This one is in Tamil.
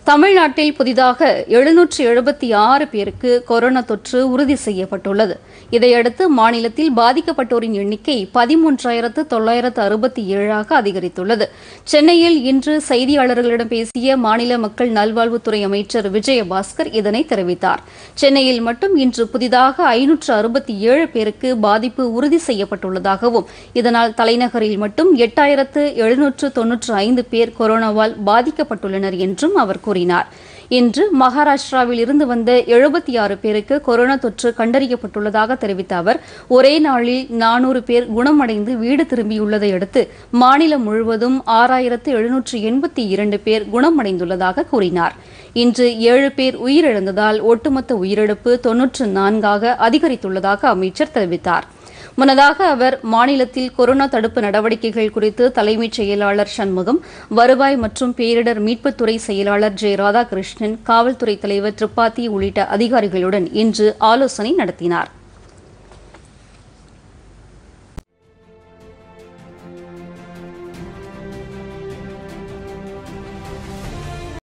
தமிழ்நாட்டில் புதிதாக எழுநூற்று எழுபத்தி ஆறு பேருக்கு கொரோனா தொற்று உறுதி செய்யப்பட்டுள்ளது இதையடுத்து மாநிலத்தில் பாதிக்கப்பட்டோரின் எண்ணிக்கை பதிமூன்றாயிரத்து தொள்ளாயிரத்து அறுபத்தி ஏழாக அதிகரித்துள்ளது சென்னையில் இன்று செய்தியாளர்களிடம் பேசிய மாநில மக்கள் நல்வாழ்வுத்துறை அமைச்சர் விஜயபாஸ்கர் இதனை தெரிவித்தார் சென்னையில் மட்டும் இன்று புதிதாக ஐநூற்று அறுபத்தி ஏழு பேருக்கு பாதிப்பு உறுதி செய்யப்பட்டுள்ளதாகவும் இதனால் தலைநகரில் மட்டும் எட்டாயிரத்து எழுநூற்று தொன்னூற்று ஐந்து பேர் கொரோனாவால் பாதிக்கப்பட்டுள்ளனர் என்றும் அவர் கூறினார் இன்று மகாராஷ்டிராவில் இருந்து வந்த எழுபத்தி ஆறு பேருக்கு கொரோனா தொற்று கண்டறியப்பட்டுள்ளதாக தெரிவித்த அவர் ஒரே நாளில் நானூறு பேர் குணமடைந்து வீடு திரும்பியுள்ளதை அடுத்து மாநிலம் முழுவதும் ஆறாயிரத்து எழுநூற்று எண்பத்தி இரண்டு பேர் குணமடைந்துள்ளதாக கூறினார் இன்று ஏழு பேர் உயிரிழந்ததால் ஒட்டுமொத்த உயிரிழப்பு தொன்னூற்று நான்காக அதிகரித்துள்ளதாக அமைச்சர் தெரிவித்தார் முன்னதாக அவர் மாநிலத்தில் கொரோனா தடுப்பு நடவடிக்கைகள் குறித்து தலைமைச் செயலாளர் சண்முகம் வருவாய் மற்றும் பேரிடர் மீட்புத்துறை செயலாளர் ஜெய ராதாகிருஷ்ணன் காவல்துறை தலைவர் திரிபாதி உள்ளிட்ட அதிகாரிகளுடன் இன்று ஆலோசனை நடத்தினார்